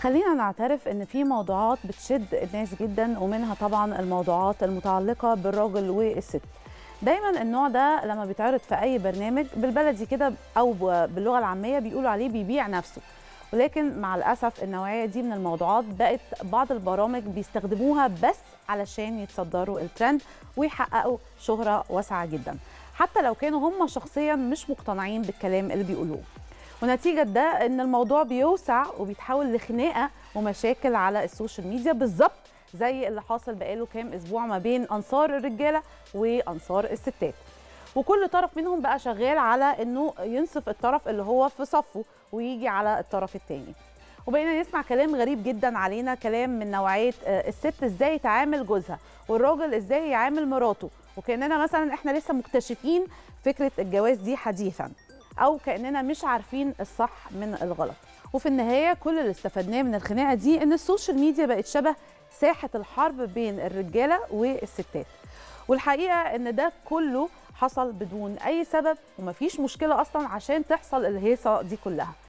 خلينا نعترف ان في موضوعات بتشد الناس جدا ومنها طبعا الموضوعات المتعلقه بالراجل والست دايما النوع ده لما بيتعرض في اي برنامج بالبلدي كده او باللغه العاميه بيقولوا عليه بيبيع نفسه ولكن مع الاسف النوعيه دي من الموضوعات بقت بعض البرامج بيستخدموها بس علشان يتصدروا الترند ويحققوا شهره واسعه جدا حتى لو كانوا هم شخصيا مش مقتنعين بالكلام اللي بيقولوه ونتيجة ده ان الموضوع بيوسع وبيتحول لخناقة ومشاكل على السوشيال ميديا بالظبط زي اللي حاصل بقاله كام اسبوع ما بين انصار الرجالة وانصار الستات وكل طرف منهم بقى شغال على انه ينصف الطرف اللي هو في صفه ويجي على الطرف الثاني وبقينا نسمع كلام غريب جدا علينا كلام من نوعيه الست ازاي تعامل جوزها والراجل ازاي يعامل مراته وكاننا مثلا احنا لسه مكتشفين فكره الجواز دي حديثا او كاننا مش عارفين الصح من الغلط وفي النهايه كل اللي استفدناه من الخناقه دي ان السوشيال ميديا بقت شبه ساحه الحرب بين الرجاله والستات والحقيقه ان ده كله حصل بدون اي سبب ومفيش مشكله اصلا عشان تحصل الهيصه دي كلها